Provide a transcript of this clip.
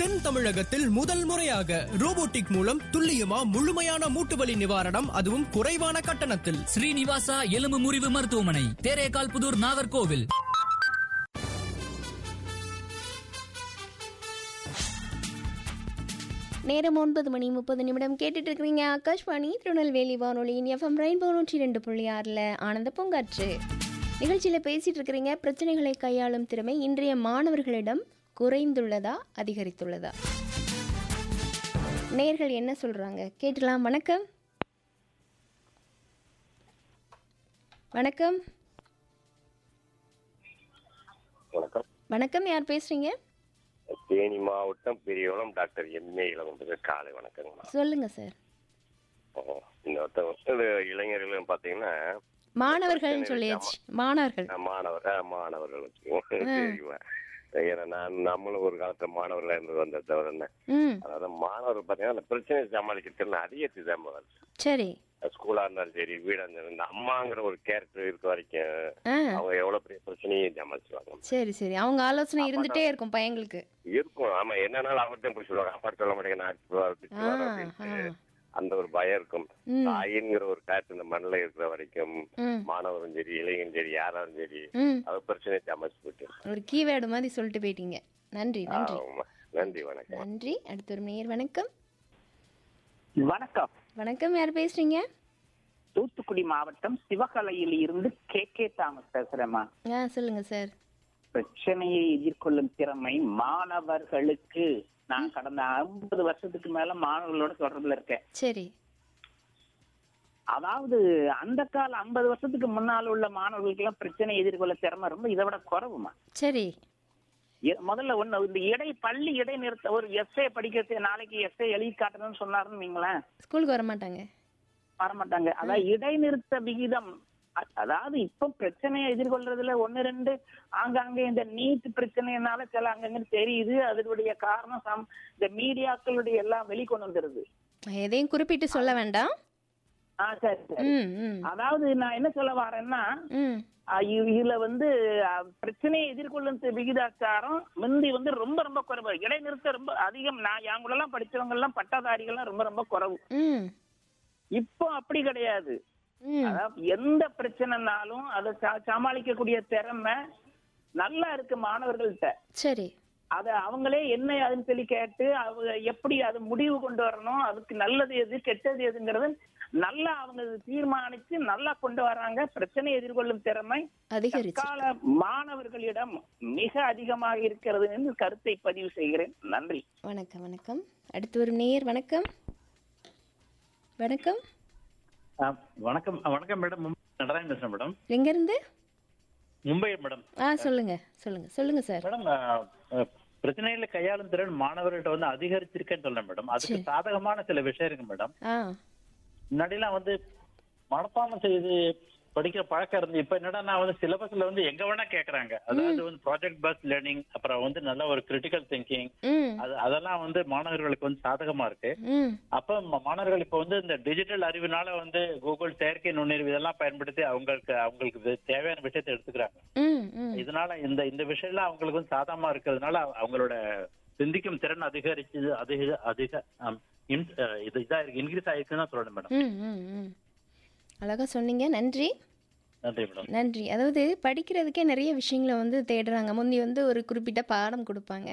தென் தமிழகத்தில் முதல் முறையாக ரோபோட்டிக் மூலம் துல்லியமா முழுமையான மூட்டுவலி நிவாரணம் அதுவும் குறைவான கட்டணத்தில் ஸ்ரீனிவாசா எலும்பு முறிவு மருத்துவமனை தேரேகால் புதூர் நாகர்கோவில் நேரம் ஒன்பது மணி முப்பது நிமிடம் கேட்டுட்டு இருக்கிறீங்க ஆகாஷ்வாணி திருநெல்வேலி வானொலியின் எஃப்எம் ரெயின்போ நூற்றி ரெண்டு புள்ளி ஆறில் ஆனந்த பூங்காற்று நிகழ்ச்சியில் பேசிட்டு இருக்கிறீங்க பிரச்சனைகளை கையாளும் திறமை இன்றைய மாணவர்களிடம் குறைந்துள்ளதா அதிகரித்துள்ளதா நேர்கள் என்ன சொல்றாங்க கேட்டலாம் வணக்கம் வணக்கம் வணக்கம் வணக்கம் யார் பேசுறீங்க தேனி மாவட்டம் பெரியகுளம் டாக்டர் எம்ஏ இளவந்தது காலை வணக்கங்கம்மா சொல்லுங்க சார் ஓ, இன்னொருத்தவங்க இது இளைஞர்களும் பார்த்தீங்கன்னா மாணவர்கள்னு சொல்லியாச்சு மாணவர்கள் அஹ், மாணவர் அஹ், மாணவர்கள் வச்சுக்கோங்க சரிம்மா ஏன்னா நான் நம்மளும் ஒரு காலத்துல மாணவர்களா இருந்து வந்த தவிர என்ன ம் அதாவது மாணவர் பார்த்தீங்கன்னா அந்த பிரச்சனையை சமாளிக்கிறது அதிகத்து தான் வருது சரி ஸ்கூலா இருந்தாலும் சரி வீடா இருந்தாலும் இந்த அம்மாங்கிற ஒரு கேரக்டர் இருக்க வரைக்கும் ஆ அவங்க எவ்வளவு பெரிய பிரச்சனையும் சமாளிச்சுவாங்க சரி சரி அவங்க ஆலோசனை இருந்துட்டே இருக்கும் பையங்களுக்கு இருக்கும் ஆமா என்னன்னாலும் அவர்கிட்ட போய் சொல்லுவாங்க அப்பா சொல்ல மாட்டேங்க நான் திட்டுவார், திட்டுவார் ஆ, அப்படின்ட்டு. ஆ. அந்த ஒரு பயம் இருக்கும் ம். தாயின்ங்கிற ஒரு காற்று இந்த மண்ணில் இருக்கிற வரைக்கும் ம் மாணவரும் சரி இளைஞரும் சரி யாராலும் சரி ம் அது பிரச்சனை சமைச்சு போயிட்டு ஒரு கீவேர்டு மாதிரி சொல்லிட்டு போயிட்டீங்க நன்றி நன்றி ஆமா. நன்றி வணக்கம் நன்றி அடுத்த ஒரு நேயர் வணக்கம் வணக்கம் வணக்கம் யார் பேசுறீங்க தூத்துக்குடி மாவட்டம் சிவகலையில் இருந்து கே கே தாமஸ் பேசுறேம்மா ஆ சொல்லுங்க சார் பிரச்சனையை எதிர்கொள்ளும் திறமை மாணவர்களுக்கு நான் கடந்த ஐம்பது வருஷத்துக்கு மேல மாணவர்களோட தொடர்புல இருக்கேன் சரி அதாவது அந்த கால ஐம்பது வருஷத்துக்கு முன்னால் உள்ள மாணவர்களுக்கு எல்லாம் பிரச்சனை எதிர்கொள்ள திறமை ரொம்ப இதை விட குறவுமா சரி எ- முதல்ல ஒண்ணு இந்த இடை பள்ளி இடை நிறுத்த ஒரு எஸ்ஏ படிக்கிறது நாளைக்கு எஸ்ஏ எழுதி காட்டணும்னு சொன்னாருன்னு வைங்களேன் ஸ்கூலுக்கு வர மாட்டாங்க வரமாட்டாங்க அதாவது இடைநிறுத்த விகிதம் அ- அதாவது இப்ப பிரச்சனையை எதிர்கொள்றதுல ஒன்னு ரெண்டு ஆங்காங்கே இந்த நீட் பிரச்சனைனால சில அங்கங்க தெரியுது அதனுடைய காரணம் சம் இந்த மீடியாக்களுடைய எல்லாம் வெளிக்கொண்டு வந்துருது எதையும் குறிப்பிட்டு சொல்ல வேண்டாம் ஆ சரி சரி ம் ம் அதாவது நான் என்ன சொல்ல வரேன்னா ம் அ, இ- இதுல வந்து அ, பிரச்சனையை எதிர்கொள்ளும் தி- விகிதாச்சாரம் முந்தி வந்து ரொம்ப ரொம்ப குறைவு இடைநிறுத்த ரொம்ப அதிகம் நான் என் கூட எல்லாம் படிச்சவங்க எல்லாம் பட்டதாரிகள்லாம் ரொம்ப ரொம்ப குறைவு ம் இப்போ அப்படி கிடையாது ம் அதாவது எந்த பிரச்சனைனாலும் அதை ச- சமாளிக்கக்கூடிய திறமை நல்லா இருக்கு மாணவர்கள்ட்ட சரி அத அவங்களே என்ன அதுன்னு சொல்லி கேட்டு அவங்க எப்படி அது முடிவு கொண்டு வரணும் அதுக்கு நல்லது எது கெட்டது எதுங்கிறது நல்லா அவங்க தீர்மானிச்சு நல்லா கொண்டு வராங்க பிரச்சனை எதிர்கொள்ளும் திறமை அதிகரிச்சு தற்கால மாணவர்களிடம் மிக அதிகமாக இருக்கிறது என்று கருத்தை பதிவு செய்கிறேன் நன்றி வணக்கம் வணக்கம் அடுத்து ஒரு நேயர் வணக்கம் வணக்கம் ஆ, வணக்கம் ஆ, வணக்கம் மேடம் மும்பை நடராஜன் பேசுறேன் மேடம் எங்கேருந்து மும்பை மேடம் ஆ சொல்லுங்க சொல்லுங்க சொல்லுங்க சார் மேடம் ஆ, ஆ, பிரச்சனைகளை கையாளும் திறன் மாணவர்கள்ட்ட வந்து அதிகரிச்சிருக்கேன்னு சொல்றேன் மேடம் அதுக்கு சரி. சாதகமான சில விஷயம் இருக்கு மேடம் ஆ முன்னாடிலாம் வந்து மனப்பாடம் செய்து படிக்கிற பழக்கம் இருந்து இப்ப என்னடா நான் வந்து சிலபஸ்ல வந்து எங்க வேணா கேக்குறாங்க அதாவது வந்து ப்ராஜெக்ட் பேஸ்ட் லேர்னிங் அப்புறம் வந்து நல்ல ஒரு கிரிட்டிக்கல் திங்கிங் ம் அது அதெல்லாம் வந்து மாணவர்களுக்கு வந்து சாதகமா இருக்கு ம் அப்ப ம- மாணவர்கள் இப்ப வந்து இந்த டிஜிட்டல் அறிவினால வந்து கூகுள் செயற்கை நுண்ணறிவு இதெல்லாம் பயன்படுத்தி அவங்களுக்கு அவங்களுக்கு வே- தேவையான விஷயத்தை எடுத்துக்கிறாங்க ம் ம் இதனால இந்த இந்த விஷயம்லாம் அவங்களுக்கு வந்து சாதகமா இருக்கிறதுனால அவ- அவங்களோட சிந்திக்கும் திறன் அதிகரிச்சு அதிக அதிக ஆம், இன்- அஹ் இது இதா இருக்கு இன்க்ரீஸ் ஆயிருக்குன்னு தான் சொல்லணும் மேடம் ம் ம் ம் அழகா சொன்னீங்க நன்றி நன்றி மேடம் நன்றி அதாவது படிக்கிறதுக்கே நிறைய விஷயங்களை வந்து தேடுறாங்க முந்தி வந்து ஒரு குறிப்பிட்ட பாடம் கொடுப்பாங்க